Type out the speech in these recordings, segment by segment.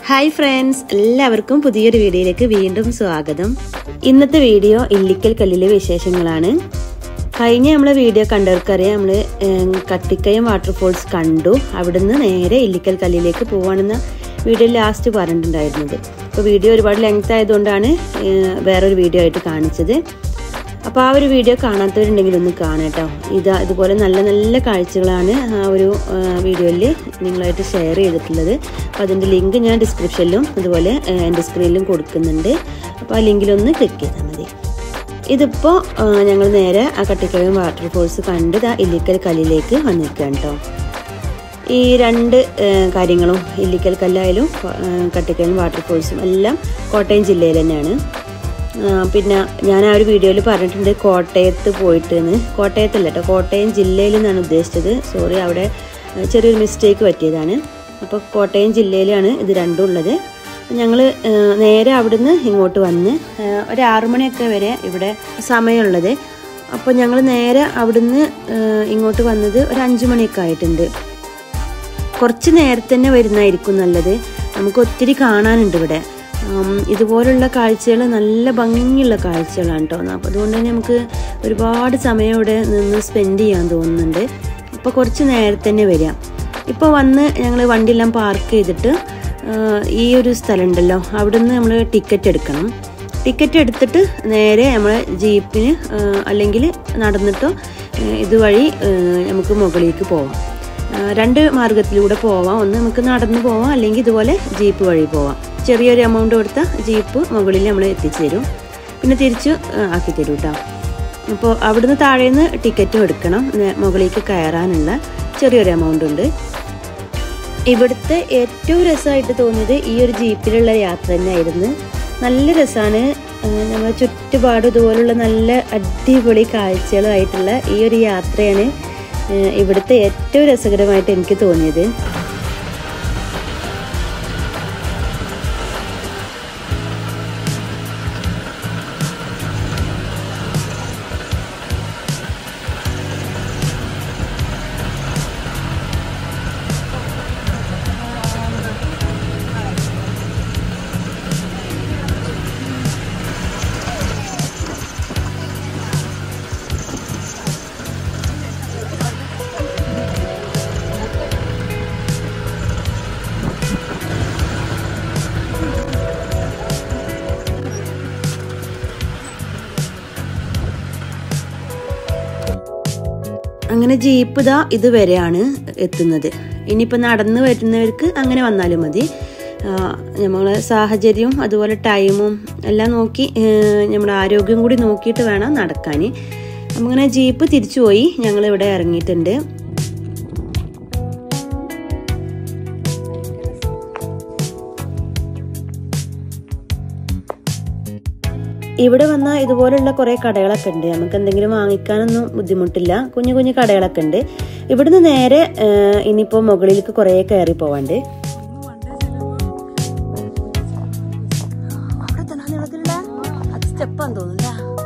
hi friends എല്ലാവർക്കും പുതിയൊരു വീഡിയോയിലേക്ക് വീണ്ടും സ്വാഗതം ഇന്നത്തെ വീഡിയോ ഇല്ലിക്കൽ കല്ലിലെ വിശേഷങ്ങളാണ് കഴിഞ്ഞ നമ്മളെ വീഡിയോ കണ്ടവർക്കറിയാം നമ്മൾ കട്ടിക്കയം വാട്ടർഫോൾസ് കണ്ടു അവിടുന്ന് നേരെ ഇല്ലിക്കൽ കല്ലിലേക്ക് പോവാണെന്ന് വീഡിയോ ലാസ്റ്റ് പറഞ്ഞിട്ടുണ്ടായിരുന്നത് അപ്പോൾ വീഡിയോ ഒരുപാട് ലെങ്ത് ആയതുകൊണ്ടാണ് ഏഹ്, വേറൊരു വീഡിയോ ആയിട്ട് കാണിച്ചത് അപ്പോൾ ആ ഒരു വീഡിയോ കാണാത്തവരുണ്ടെങ്കിൽ ഒന്ന് കാണാം കേട്ടോ ഇത് ഇതുപോലെ നല്ല നല്ല കാഴ്ചകളാണ് ആ ഒരു വീഡിയോയിൽ നിങ്ങളായിട്ട് ഷെയർ ചെയ്തിട്ടുള്ളത് അപ്പോൾ അതിൻ്റെ ലിങ്ക് ഞാൻ ഡിസ്ക്രിപ്ഷനിലും അതുപോലെ ആ, എൻ്റെ സ്ക്രീനിലും കൊടുക്കുന്നുണ്ട് അപ്പോൾ ആ ലിങ്കിലൊന്ന് ക്ലിക്ക് ചെയ്താൽ മതി ഇതിപ്പോൾ ഞങ്ങൾ നേരെ ആ കട്ടിക്കയം വാട്ടർഫോൾസ് കണ്ട് ദാ ഇല്ലിക്കൽ കല്ലിലേക്ക് വന്നിരിക്കുകയാണ് കേട്ടോ ഈ രണ്ട് ആ, കാര്യങ്ങളും ഇല്ലിക്കൽ കല്ലായാലും ആ, കട്ടിക്കയം വാട്ടർഫോൾസും എല്ലാം കോട്ടയം ജില്ലയിൽ തന്നെയാണ് ആ, പിന്നെ ഞാൻ ആ ഒരു വീഡിയോയിൽ പറഞ്ഞിട്ടുണ്ട് കോട്ടയത്ത് പോയിട്ട് എന്ന് കോട്ടയത്തല്ല കേട്ടോ കോട്ടയം ജില്ലയിൽ നിന്നാണ് ഉദ്ദേശിച്ചത് സോറി അവിടെ ആ, ചെറിയൊരു മിസ്റ്റേക്ക് പറ്റിയതാണ് അപ്പോൾ കോട്ടയം ജില്ലയിലാണ് ഇത് രണ്ടും ഉള്ളത് ഞങ്ങൾ നേരെ അവിടുന്ന് ഇങ്ങോട്ട് വന്ന് ആ, ഒരു ആറുമണിയൊക്കെ വരെ ഇവിടെ സമയമുള്ളത് അപ്പോൾ ഞങ്ങൾ നേരെ അവിടുന്ന് ആ, ഇങ്ങോട്ട് വന്നത് ഒരു അഞ്ചു മണിയൊക്കെ ആയിട്ടുണ്ട് കുറച്ച് നേരത്തെ തന്നെ വരുന്നതായിരിക്കും നല്ലത് നമുക്ക് ഒത്തിരി കാണാനുണ്ട് ഇവിടെ ഉം, ഇതുപോലുള്ള കാഴ്ചകൾ നല്ല ഭംഗിയുള്ള കാഴ്ചകളാണ് കേട്ടോ അപ്പോൾ അതുകൊണ്ട് തന്നെ നമുക്ക് ഒരുപാട് സമയം ഇവിടെ നിന്ന് സ്പെൻഡ് ചെയ്യാൻ തോന്നുന്നുണ്ട് ഇപ്പോൾ കുറച്ച് നേരത്തെ തന്നെ വരിക ഇപ്പോൾ വന്ന് ഞങ്ങൾ വണ്ടിയെല്ലാം പാർക്ക് ചെയ്തിട്ട് ആ, ഈ ഒരു സ്ഥലം ഉണ്ടല്ലോ അവിടെ നിന്ന് നമ്മൾ ടിക്കറ്റ് എടുക്കണം ടിക്കറ്റ് എടുത്തിട്ട് നേരെ നമ്മൾ ജീപ്പിന് അല്ലെങ്കിൽ നടന്നിട്ടോ ആ, ഇതുവഴി ആ, നമുക്ക് മുകളിലേക്ക് പോവാം ആ, രണ്ട് മാർഗത്തിലൂടെ പോവാം ഒന്ന് നമുക്ക് നടന്നു പോവാം അല്ലെങ്കിൽ ഇതുപോലെ ജീപ്പ് വഴി പോവാം ചെറിയൊരു എമൗണ്ട് കൊടുത്ത ജീപ്പ് മുകളിൽ നമ്മൾ എത്തിച്ചു തരും പിന്നെ തിരിച്ച് ആ, ആക്കി തരും കേട്ടോ അപ്പോൾ അവിടുന്ന് താഴേന്ന് ടിക്കറ്റും എടുക്കണം നേ- മുകളിലേക്ക് കയറാനുള്ള ചെറിയൊരു എമൗണ്ട് ഉണ്ട് ഇവിടുത്തെ ഏറ്റവും രസമായിട്ട് തോന്നിയത് ഈ ഒരു ജീപ്പിലുള്ള യാത്ര തന്നെയായിരുന്നു നല്ല രസമാണ് നമ്മുടെ ചുറ്റുപാടും ഇതുപോലുള്ള നല്ല അടിപൊളി കാഴ്ചകളുമായിട്ടുള്ള ഈ ഒരു യാത്രയാണ് ഏഹ് ഇവിടുത്തെ ഏറ്റവും രസകരമായിട്ട് എനിക്ക് തോന്നിയത് അങ്ങനെ ജീപ്പ് ഇതാ ഇതുവരെയാണ് എത്തുന്നത് ഇനിയിപ്പോൾ നടന്നു വരുന്നവർക്ക് അങ്ങനെ വന്നാലും മതി നമ്മളെ സാഹചര്യവും അതുപോലെ ടൈമും എല്ലാം നോക്കി ഏഹ് നമ്മുടെ ആരോഗ്യം കൂടി നോക്കിയിട്ട് വേണം നടക്കാൻ അങ്ങനെ ജീപ്പ് തിരിച്ചു പോയി ഞങ്ങൾ ഇവിടെ ഇറങ്ങിയിട്ടുണ്ട് ഇവിടെ വന്നാൽ ഇതുപോലുള്ള കുറേ കടകളൊക്കെ ഉണ്ട് നമുക്ക് എന്തെങ്കിലും വാങ്ങിക്കാനൊന്നും ബുദ്ധിമുട്ടില്ല കുഞ്ഞു കുഞ്ഞു കടകളൊക്കെ ഉണ്ട് ഇവിടുന്ന് നേരെ ഏഹ്, ഇനിയിപ്പോൾ മുകളിലേക്ക് കുറേ കയറി പോവാണ്ട് സ്റ്റെപ്പാന്ന് തോന്നുന്നില്ല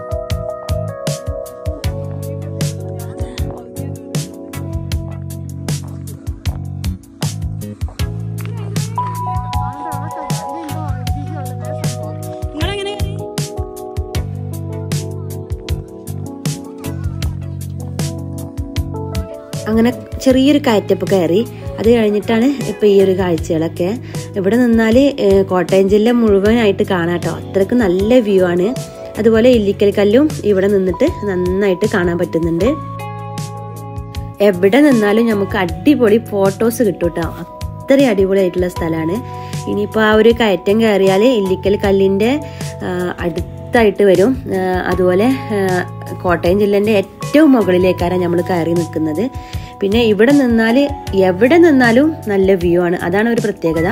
അങ്ങനെ ചെറിയൊരു കയറ്റപ്പ് കയറി അത് കഴിഞ്ഞിട്ടാണ് ഇപ്പൊ ഈ ഒരു കാഴ്ചകളൊക്കെ ഇവിടെ നിന്നാൽ കോട്ടയം ജില്ല മുഴുവനായിട്ട് കാണാം കേട്ടോ അത്രക്ക് നല്ല വ്യൂ ആണ് അതുപോലെ ഇല്ലിക്കൽ കല്ലും ഇവിടെ നിന്നിട്ട് നന്നായിട്ട് കാണാൻ പറ്റുന്നുണ്ട് എവിടെ നിന്നാലും നമുക്ക് അടിപൊളി ഫോട്ടോസ് കിട്ടും കേട്ടോ അത്രയും അടിപൊളിയായിട്ടുള്ള സ്ഥലമാണ് ഇനിയിപ്പോൾ ആ ഒരു കയറ്റം കയറിയാൽ ഇല്ലിക്കൽ കല്ലിൻ്റെ ആ, അടുത്തായിട്ട് വരും ആ, അതുപോലെ ആ, കോട്ടയം ജില്ലേൻ്റെ ഏറ്റവും മുകളിലേക്കാണ് നമ്മൾ കയറി നിൽക്കുന്നത് പിന്നെ ഇവിടെ നിന്നാൽ എവിടെ നിന്നാലും നല്ല വ്യൂ ആണ് അതാണ് ഒരു പ്രത്യേകത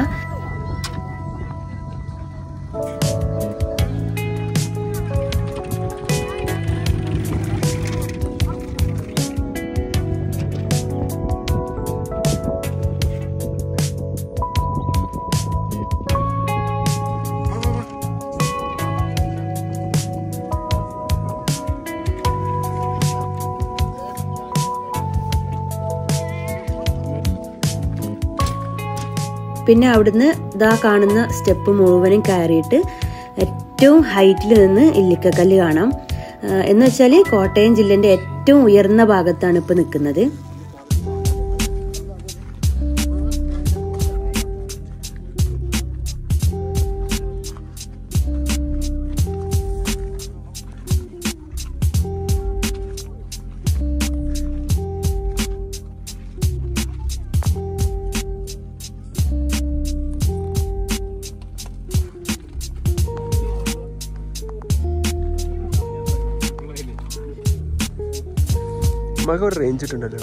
പിന്നെ അവിടുന്ന് ഇതാ കാണുന്ന സ്റ്റെപ്പ് മുഴുവനും കയറിയിട്ട് ഏറ്റവും ഹൈറ്റിൽ നിന്ന് ഇല്ലിക്കക്കല്ല് കാണാം ആ, എന്ന് വെച്ചാൽ കോട്ടയം ജില്ലേൻ്റെ ഏറ്റവും ഉയർന്ന ഭാഗത്താണ് ഇപ്പോൾ നിൽക്കുന്നത് മക ഒരു റേഞ്ച് ഇട്ടുണ്ടല്ലോ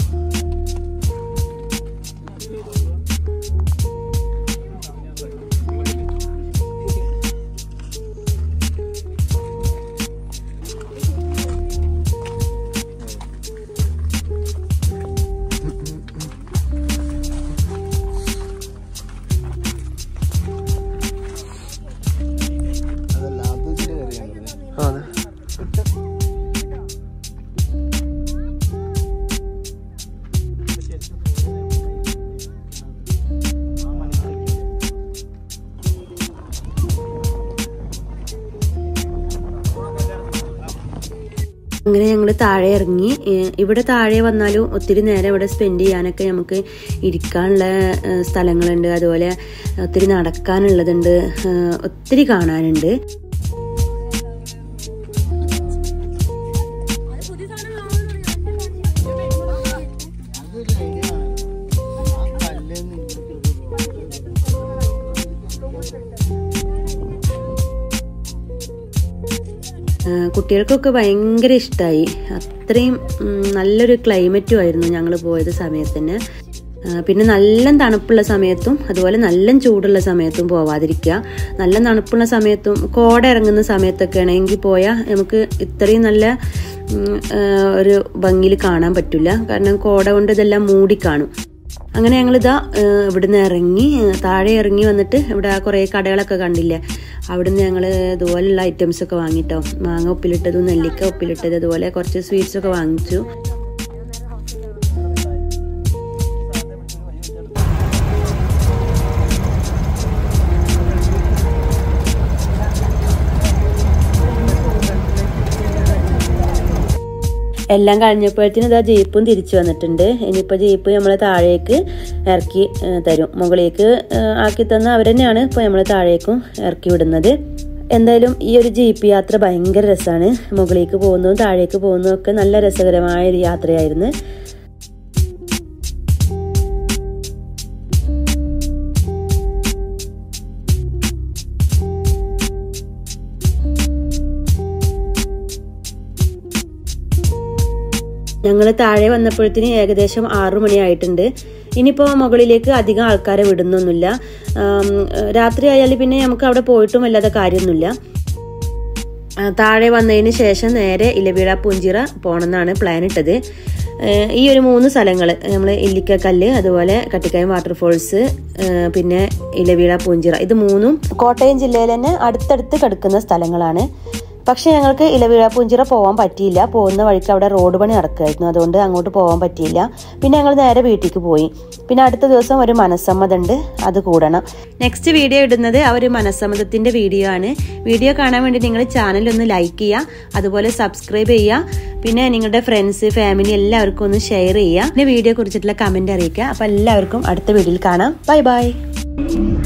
ആ അതെ അങ്ങനെ ഞങ്ങൾ താഴെ ഇറങ്ങി ഏഹ് ഇവിടെ താഴെ വന്നാലും ഒത്തിരി നേരം ഇവിടെ സ്പെൻഡ് ചെയ്യാനൊക്കെ നമുക്ക് ഇരിക്കാനുള്ള ഏഹ് സ്ഥലങ്ങളുണ്ട് അതുപോലെ ഒത്തിരി നടക്കാനുള്ളതുണ്ട് ഏഹ് ഒത്തിരി കാണാനുണ്ട് ഏഹ് കുട്ടികൾക്കൊക്കെ ഭയങ്കര ഇഷ്ടമായി അത്രയും ഉം, നല്ലൊരു ക്ലൈമറ്റും ആയിരുന്നു ഞങ്ങൾ പോയത് സമയത്ത് തന്നെ ഏഹ് പിന്നെ നല്ല തണുപ്പുള്ള സമയത്തും അതുപോലെ നല്ല ചൂടുള്ള സമയത്തും പോവാതിരിക്കുക നല്ല തണുപ്പുള്ള സമയത്തും കോട ഇറങ്ങുന്ന സമയത്തൊക്കെ ആണെങ്കിൽ പോയാൽ നമുക്ക് ഇത്രയും നല്ല ഉം, ഏഹ് ഒരു ഭംഗിയിൽ കാണാൻ പറ്റില്ല കാരണം കോട കൊണ്ട് ഇതെല്ലാം മൂടി കാണും അങ്ങനെ ഞങ്ങളിതാ ഏഹ് ഇവിടുന്ന് ഇറങ്ങി ഏഹ് താഴെ ഇറങ്ങി വന്നിട്ട് ഇവിടെ കുറേ കടകളൊക്കെ കണ്ടില്ലേ അവിടുന്ന് ഞങ്ങൾ ഇതുപോലുള്ള ഐറ്റംസ് ഒക്കെ വാങ്ങിട്ടോ മാങ്ങ ഉപ്പിലിട്ടതും നെല്ലിക്ക ഉപ്പിലിട്ടത് അതുപോലെ കുറച്ച് സ്വീറ്റ്സ് ഒക്കെ വാങ്ങിച്ചു എല്ലാം കഴിഞ്ഞപ്പോഴത്തേനും ഇതാ ജീപ്പും തിരിച്ചു വന്നിട്ടുണ്ട് ഇനിയിപ്പോൾ ജീപ്പ് നമ്മളെ താഴേക്ക് ഇറക്കി ഏഹ്, തരും മുകളിലേക്ക് ഏഹ്, ആക്കി തന്ന അവർ തന്നെയാണ് ഇപ്പോൾ നമ്മൾ താഴേക്കും ഇറക്കി വിടുന്നത് എന്തായാലും ഈ ഒരു ജീപ്പ് യാത്ര ഭയങ്കര രസമാണ് മുകളിലേക്ക് പോകുന്നതും താഴേക്ക് പോകുന്നതും ഒക്കെ നല്ല രസകരമായ ഒരു യാത്രയായിരുന്നു ഞങ്ങൾ താഴെ വന്നപ്പോഴത്തേന് ഏകദേശം ആറു മണിയായിട്ടുണ്ട് ഇനിയിപ്പോൾ മുകളിലേക്ക് അധികം ആൾക്കാരെ വിടുന്നൊന്നുമില്ല ആം, രാത്രി ആയാലും പിന്നെ നമുക്ക് അവിടെ പോയിട്ടും വല്ലാതെ കാര്യമൊന്നുമില്ല ആ, താഴെ വന്നതിന് ശേഷം നേരെ ഇലവീഴ പൂഞ്ചിറ പോകണമെന്നാണ് പ്ലാൻ ഇട്ടത് ഏഹ് ഈ ഒരു മൂന്ന് സ്ഥലങ്ങൾ നമ്മൾ ഇല്ലിക്കക്കല്ല് അതുപോലെ കട്ടിക്കായം വാട്ടർഫോൾസ് ഏഹ് പിന്നെ ഇലവീഴ പൂഞ്ചിറ ഇത് മൂന്നും കോട്ടയം ജില്ലയിൽ തന്നെ അടുത്തടുത്ത് കിടക്കുന്ന സ്ഥലങ്ങളാണ് പക്ഷെ ഞങ്ങൾക്ക് ഇലവീഴ പൂഞ്ചിറ പോകാൻ പറ്റിയില്ല പോകുന്ന വഴിക്ക് അവിടെ റോഡ് പണി നടക്കുമായിരുന്നു അതുകൊണ്ട് അങ്ങോട്ട് പോകാൻ പറ്റിയില്ല പിന്നെ ഞങ്ങൾ നേരെ വീട്ടിലേക്ക് പോയി പിന്നെ അടുത്ത ദിവസം ഒരു മനസ്സമ്മതമുണ്ട് അത് കൂടണം നെക്സ്റ്റ് വീഡിയോ ഇടുന്നത് ആ ഒരു മനസ്സമ്മതത്തിന്റെ വീഡിയോ ആണ് വീഡിയോ കാണാൻ വേണ്ടി നിങ്ങൾ ചാനൽ ഒന്ന് ലൈക്ക് ചെയ്യുക അതുപോലെ സബ്സ്ക്രൈബ് ചെയ്യുക പിന്നെ നിങ്ങളുടെ ഫ്രണ്ട്സ് ഫാമിലി എല്ലാവർക്കും ഒന്ന് ഷെയർ ചെയ്യുക പിന്നെ വീഡിയോ കുറിച്ചിട്ടുള്ള കമന്റ് അറിയിക്കുക അപ്പൊ എല്ലാവർക്കും അടുത്ത വീഡിയോയിൽ കാണാം ബൈ ബൈ